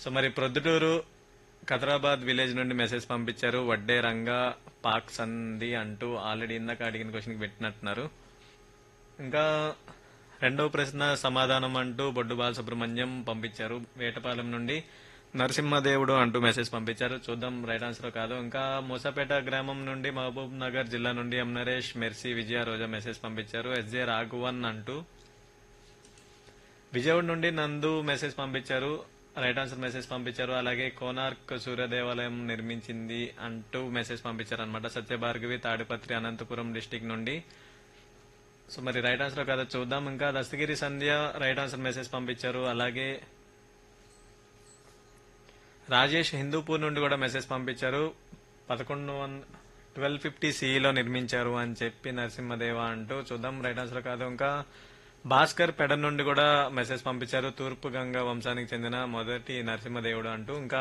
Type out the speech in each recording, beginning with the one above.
so మరి Proddatur Khatarabad village నుండి message పంపించారు వడ్డే రంగా పాక్ సంది అంటూ ఆల్రెడీ ఇందాక అడిగిన క్వశ్చన్కి పెట్టినట్టున్నారు ఇంకా రెండవ ప్రశ్న సమాధానం అంటూ బొడ్డు బాలసుబ్రహ్మణ్యం పంపించారు వేటపాలెం నుండి నరసింహదేవుడు అంటూ మెసేజ్ పంపించారు చూద్దాం రైట్ ఆన్సర్ కాదు ఇంకా మూసాపేట గ్రామం నుండి మహబూబ్ నగర్ జిల్లా నుండి M Naresh Mercy Vijaya Roja message పంపించారు ఎస్జే రాఘవన్ అంటూ విజయవాడ నుండి నందు మెసేజ్ పంపించారు రైట్ ఆన్సర్ మెసేజ్ పంపించారు అలాగే కోనార్క్ సూర్య దేవాలయం నిర్మించింది అంటూ మెసేజ్ పంపించారు అనమాట సత్యభార్గవి తాడిపత్రి అనంతపురం డిస్టిక్ నుండి సో మరి రైట్ ఆన్సర్ కదా చూద్దాం ఇంకా Dastagiri Sandhya right answer message పంపించారు అలాగే రాజేష్ హిందూపూర్ నుండి కూడా మెసేజ్ పంపించారు పదకొండు వన్ ట్వెల్వ్ ఫిఫ్టీ సిఈలో నిర్మించారు అని చెప్పి నరసింహదేవ అంటూ చూద్దాం రైట్ ఆన్సర్ కాదు ఇంకా భాస్కర్ పెడ నుండి కూడా మెసేజ్ పంపించారు తూర్పు గంగా వంశానికి చెందిన మొదటి నరసింహదేవుడు అంటూ ఇంకా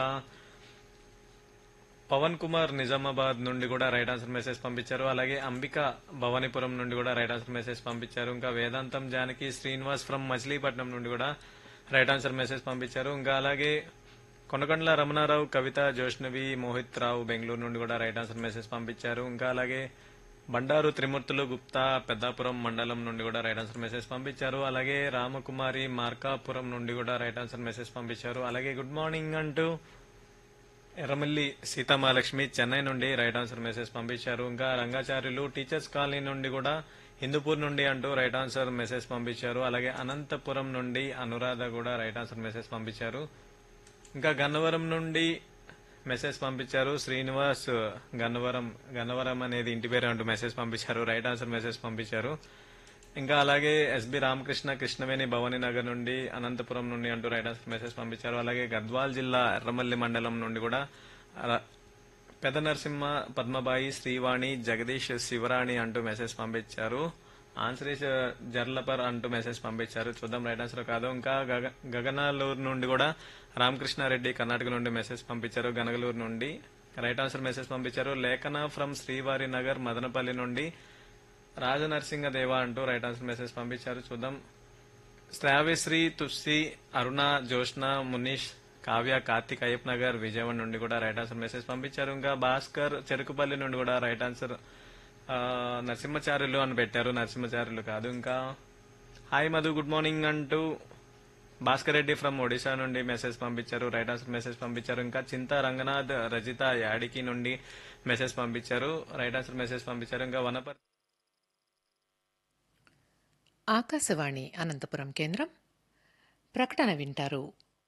పవన్ కుమార్ నిజామాబాద్ నుండి కూడా రైట్ ఆన్సర్ మెసేజ్ పంపించారు అలాగే అంబిక భవానీపురం నుండి కూడా రైట్ ఆన్సర్ మెసేజ్ పంపించారు ఇంకా వేదాంతం జానకి శ్రీనివాస్ ఫ్రమ్ మచిలీపట్నం నుండి కూడా రైట్ ఆన్సర్ మెసేజ్ పంపించారు ఇంకా అలాగే కొనకొండల రమణారావు కవిత జోష్నవి మోహిత్ రావు బెంగళూరు నుండి కూడా రైట్ ఆన్సర్ మెసేజ్ పంపించారు ఇంకా అలాగే బండారు త్రిమూర్తులు గుప్తా పెద్దాపురం మండలం నుండి కూడా రైట్ ఆన్సర్ మెసేజ్ పంపించారు అలాగే రామకుమారి మార్కాపురం నుండి కూడా రైట్ ఆన్సర్ మెసేజ్ పంపించారు అలాగే గుడ్ మార్నింగ్ అంటూ ఎర్రమల్లి సీతామహాలక్ష్మి చెన్నై నుండి రైట్ ఆన్సర్ మెసేజ్ పంపించారు ఇంకా రంగాచార్యులు టీచర్స్ కాలనీ నుండి కూడా హిందూపూర్ నుండి అంటూ రైట్ ఆన్సర్ మెసేజ్ పంపించారు అలాగే అనంతపురం నుండి అనురాధ కూడా రైట్ ఆన్సర్ మెసేజ్ పంపించారు ఇంకా గన్నవరం నుండి మెసేజ్ పంపించారు శ్రీనివాస్ గన్నవరం గన్నవరం అనేది ఇంటి పేరు అంటూ మెసేజ్ పంపించారు రైట్ ఆన్సర్ మెసేజ్ పంపించారు ఇంకా అలాగే ఎస్బి రామకృష్ణ కృష్ణవేణి భవానీ నగర్ నుండి అనంతపురం నుండి అంటూ రైట్ ఆన్సర్ మెసేజ్ పంపించారు అలాగే గద్వాల్ జిల్లా ఎర్రమల్లి మండలం నుండి కూడా ర- పెద్ద నరసింహ పద్మబాయి శ్రీవాణి జగదీష్ శివరాణి అంటూ మెసేజ్ పంపించారు ఆన్సర్ ఇస్ జర్లపర్ అంటూ మెసేజ్ పంపించారు చూద్దాం రైట్ ఆన్సర్ కాదు ఇంకా గగ- గగనాలూరు నుండి కూడా రామకృష్ణారెడ్డి కర్ణాటక నుండి మెసేజ్ పంపించారు గనగలూరు నుండి రైట్ ఆన్సర్ మెసేజ్ పంపించారు లేఖన ఫ్రమ్ శ్రీవారి నగర్ మదనపల్లి నుండి రాజనరసింహ దేవ అంటూ రైట్ ఆన్సర్ మెసేజ్ పంపించారు చూద్దాం శ్రావ్యశ్రీ తుస్సి అరుణ జోష్న మునీష్ కావ్య కార్తిక్ అయ్యప్ నగర్ విజయవాడ నుండి కూడా రైట్ ఆన్సర్ మెసేజ్ పంపించారు ఇంకా భాస్కర్ చెరుకుపల్లి నుండి కూడా రైట్ ఆన్సర్ ఆ, నరసింహచార్యులు అని పెట్టారు నరసింహచార్యులు కాదు ఇంకా హాయ్ మధు గుడ్ మార్నింగ్ అంటూ భాస్కర్ రెడ్డి ఫ్రమ్ ఒడిశా నుండి మెసేజ్ పంపించారు రైట్ ఆన్సర్ మెసేజ్ పంపించారు ఇంకా చింత రంగనాథ్ రజిత యాడికి నుండి మెసేజ్ పంపించారు రైట్ ఆన్సర్ మెసేజ్ పంపించారు ఇంకా వనపర్ ఆకాశవాణి అనంతపురం కేంద్రం ప్రకటన వింటారు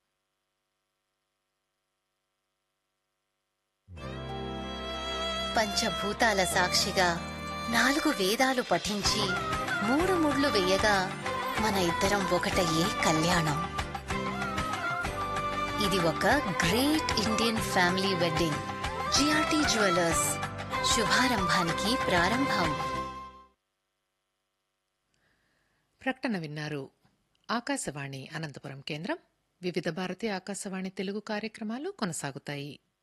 పంచభూతాల సాక్షిగా నాలుగు వేదాలు పఠించి మూడు ముళ్ళు వేయగా మన ఇద్దరం ఒకటయ్యే కళ్యాణం ఇది ఒక great Indian family wedding GRT jewellers శుభారంభానికి ప్రారంభం ప్రకటన విన్నారు ఆకాశవాణి అనంతపురం కేంద్రం వివిధ భారతి ఆకాశవాణి తెలుగు కార్యక్రమాలు కొనసాగుతాయి